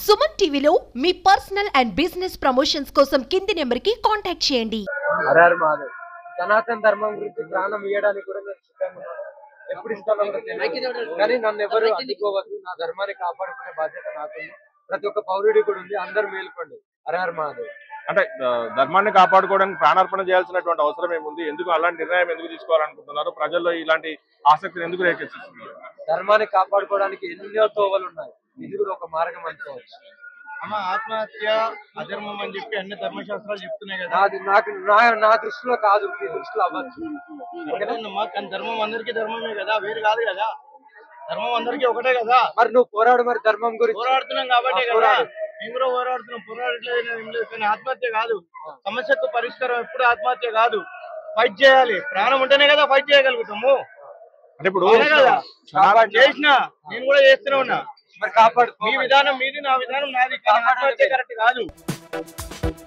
సుమన్ టీవీలో మీ personal and business promotions కోసం కింది నెంబర్కి కాంటాక్ట్ చేయండి హరారు మాధవ్ సనాతన ధర్మం గురించి ప్రాణం ఇవ్వడానికి కూడా నేను సిద్ధంగా ఉన్నాను. ఎప్పుడు ఇస్తానో కూడా తెలియదు. కానీ నన్ను ఎవరు అడ్డుకోవద్దు నా ధర్మాన్ని కాపాడుకునే బాధ్యత నాకుంది ప్రతి ఒక్క పౌరుడి కూడా ఉంది అందరు మేల్కోండి హరహర్ మాధవ్ అంటే ఆ, ధర్మాన్ని కాపాడుకోవడానికి ప్రాణార్పణ చేయాల్సినటువంటి అవసరం ఏముంది ఎందుకు అలాంటి నిర్ణయం ఎందుకు తీసుకోవాలనుకుంటున్నారు ప్రజల్లో ఇలాంటి ఆసక్తిని ఎందుకు రేకెత్తిస్తున్నారు ధర్మాన్ని కాపాడుకోవడానికి ఎన్నో తోవలు ఉన్నాయి ఇది కూడా ఒక మార్గం అనుకోవచ్చు అమ్మ ఆత్మహత్య అధర్మం అని చెప్పి అన్ని ధర్మశాస్త్రాలు చెప్తున్నాయి కదా నాది నాకు నా నా దృష్టిలో కాదు మీ దృష్టిలో అవ్వచ్చు ఒకటేనమ్మా కానీ ధర్మం అందరికీ ధర్మమే కదా వేరు కాదు కదా ధర్మం అందరికీ ఒకటే కదా మరి నువ్వు పోరాడు మరి ధర్మం గురించి పోరాడుతున్నాం కాబట్టే ఆ, కదా పోరాడు. మేము కూడా పోరాడుతున్నాం పోరాడట్లేదు ఏం లేదు కానీ ఆత్మహత్య కాదు సమస్యకు పరిష్కారం ఎప్పుడు ఆత్మహత్య కాదు ఫైట్ చేయాలి ప్రాణం ఉంటేనే కదా ఫైట్ చేయగలుగుతాము అంటే ఇప్పుడు అవునా కదా సనాతన- చేసిన నేను కూడా చేస్తూనే ఉన్నా మరి కాపాడు మీ విధానం మీది నా విధానం నాది కానీ ఆత్మహత్య కరెక్ట్ కాదు